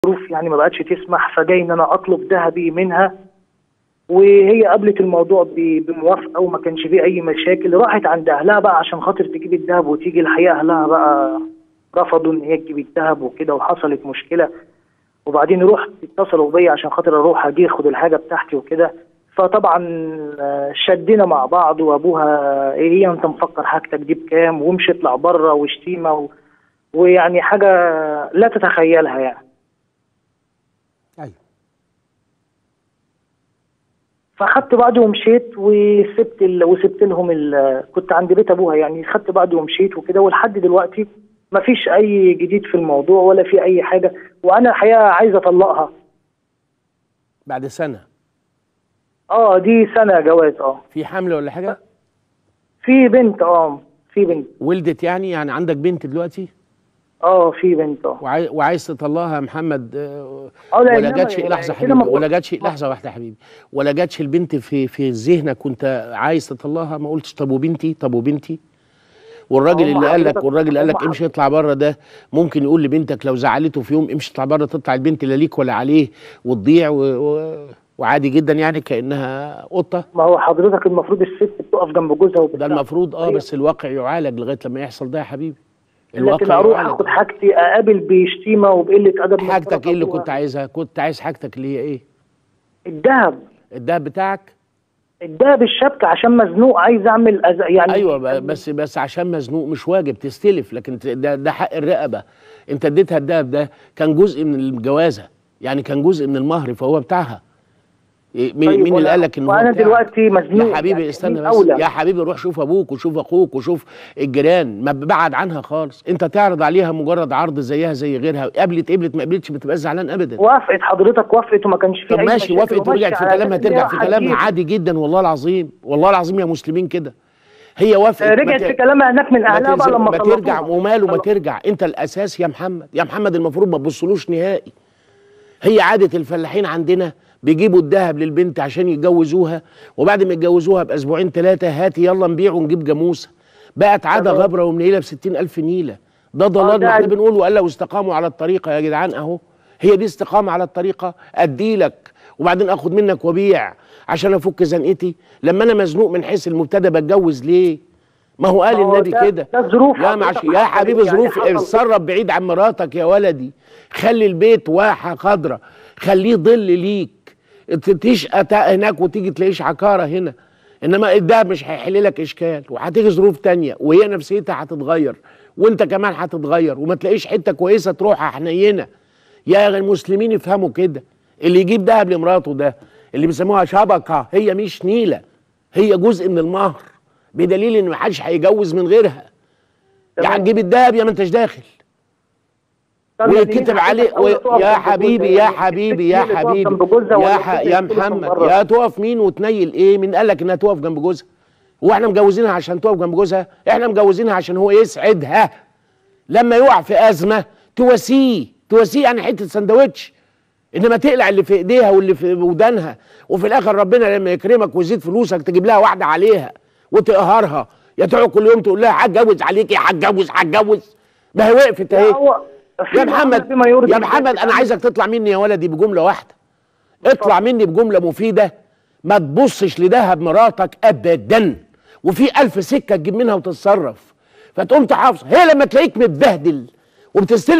ظروف يعني ما بقتش تسمح فجاي ان انا اطلب ذهبي منها وهي قابلت الموضوع ب- بموافقه وما كانش فيه اي مشاكل راحت عند اهلها بقى عشان خاطر تجيب الذهب وتيجي الحقيقه اهلها بقى رفضوا ان هي تجيب الذهب وكده وحصلت مشكله وبعدين رحت اتصلوا بيا عشان خاطر اروح اجي اخد الحاجه بتاعتي وكده فطبعا آه، شدينا مع بعض وابوها ايه هي انت مفكر حاجتك دي بكام وامشي اطلع بره وشتيمه و... ويعني حاجه لا تتخيلها يعني ايوه فاخدت بعضي ومشيت وسبت ال... وسبت لهم ال... كنت عند بيت ابوها يعني خدت بعضي ومشيت وكده ولحد دلوقتي ما فيش اي جديد في الموضوع ولا في اي حاجه وانا الحقيقه عايز اطلقها بعد سنه اه دي سنه جواز اه في حمل ولا حاجه في بنت اه في بنت ولدت يعني يعني عندك بنت دلوقتي اه في بنت اه وعاي... وعايز تطلقها يا محمد آه، اه لأن ولا أنا- جاتش يعني لحظه كده حبيبي ما- ولا جاتش لحظه واحده يا حبيبي ولا جاتش البنت في في ذهنك كنت عايز تطلقها ما قلتش طب وبنتي طب وبنتي والراجل هم اللي قال لك حضرتك- والراجل اللي قال لك هم امشي اطلع بره ده ممكن يقول لبنتك لو زعلته في يوم امشي اطلع بره تطلع البنت لا ليك ولا عليه وتضيع و... و... وعادي جدا يعني كانها قطه ما هو حضرتك المفروض الست بتقف جنب جوزها ده وبتساعد. المفروض اه أيوة. بس الواقع يعالج لغايه لما يحصل ده يا حبيبي لكن اروح اخد حاجتي اقابل بشتيمه وبقله ادب من حاجتك طرف ايه اللي أبوها. كنت عايزها كنت عايز حاجتك اللي هي ايه الذهب الدهب بتاعك الذهب الشبكه عشان مزنوق عايز اعمل أز... يعني ايوه ب- بس بس عشان مزنوق مش واجب تستلف لكن ت- ده, ده حق الرقبه انت اديتها الدهب ده كان جزء من الجوازه يعني كان جزء من المهر فهو بتاعها إيه، مين, طيب مين اللي وأنا- قال لك ان هو وأنا بتاعك؟ دلوقتي مزنوق يا حبيبي يعني استنى مين بس أولى؟ يا حبيبي روح شوف ابوك وشوف اخوك وشوف الجيران ما بعد عنها خالص انت تعرض عليها مجرد عرض زيها زي غيرها قبلت قبلت ما قبلتش ما تبقاش زعلان ابدا وافقت حضرتك وافقت وما كانش في طب اي ماشي مشاكل وافقت وماشية ورجعت في على كلامها أساس إن ترجع هي في كلامها هتجيب. عادي جدا والله العظيم والله العظيم يا مسلمين كده هي وافقت ما رجعت ت- في كلامها هناك من ما, اهلها بقى تنزل- لما ما طلقوها. ترجع وماله ما طلق- ترجع انت الاساس يا محمد يا محمد المفروض ما تبصلوش نهائي هي عاده الفلاحين عندنا بيجيبوا الذهب للبنت عشان يتجوزوها وبعد ما يتجوزوها باسبوعين ثلاثه هاتي يلا نبيع ونجيب جاموسه بقت عاده تمام. غبره ومنيله ب ألف نيله ده ضلال ده ما احنا عادي. بنقول وقال لو استقاموا على الطريقه يا جدعان اهو هي دي استقامه على الطريقه اديلك وبعدين اخد منك وبيع عشان افك زنقتي لما انا مزنوق من حيث المبتدا بتجوز ليه ما هو قال ما هو النبي ده- كده ده ظروف يا حضرتك معش يا حصل- حبيبي يعني ظروف حصل- اتصرف بعيد عن مراتك يا ولدي خلي البيت واحه خضراء خليه ظل ليك ت- تشقى تا- هناك وتيجي تلاقيش عكاره هنا انما الدهب مش هيحل لك اشكال وهتيجي ظروف تانية وهي نفسيتها هتتغير وانت كمان هتتغير وما تلاقيش حته كويسه تروح حنينه يا المسلمين يفهموا كده اللي يجيب دهب لمراته ده اللي بيسموها شبكه هي مش نيله هي جزء من المهر بدليل ان محدش هيجوز من غيرها يا تمام. هتجيب الدهب يا ما انتش داخل طب يا ويتكتب دينا عليه حضرتك أول و... تقف يا جنب حبيبي جوزها، يا يعني حبيبي الست يا اللي تقف حبيبي جنب جوزها يا ولا ح... الست يا اللي تقف محمد بره؟ يا تقف مين وتنيل ايه مين قال لك انها تقف جنب جوزها هو احنا مجوزينها عشان تقف جنب جوزها احنا مجوزينها عشان هو يسعدها لما يقع في ازمه تواسيه تواسيه يعني حته سندوتش انما تقلع اللي في ايديها واللي في ودانها وفي الاخر ربنا لما يكرمك ويزيد فلوسك تجيب لها واحده عليها وتقهرها يا تقعد كل يوم تقول لها هتجوز عليكي هتجوز هتجوز ما هي وقفت لا، اهي هو يا في محمد بما يرضي يا الله. محمد انا عايزك تطلع مني يا ولدي بجمله واحده اطلع مني بجمله مفيده ما تبصش لدهب مراتك ابدا وفي الف سكه تجيب منها وتتصرف فتقوم تحافظ هي لما تلاقيك متبهدل وبتستلم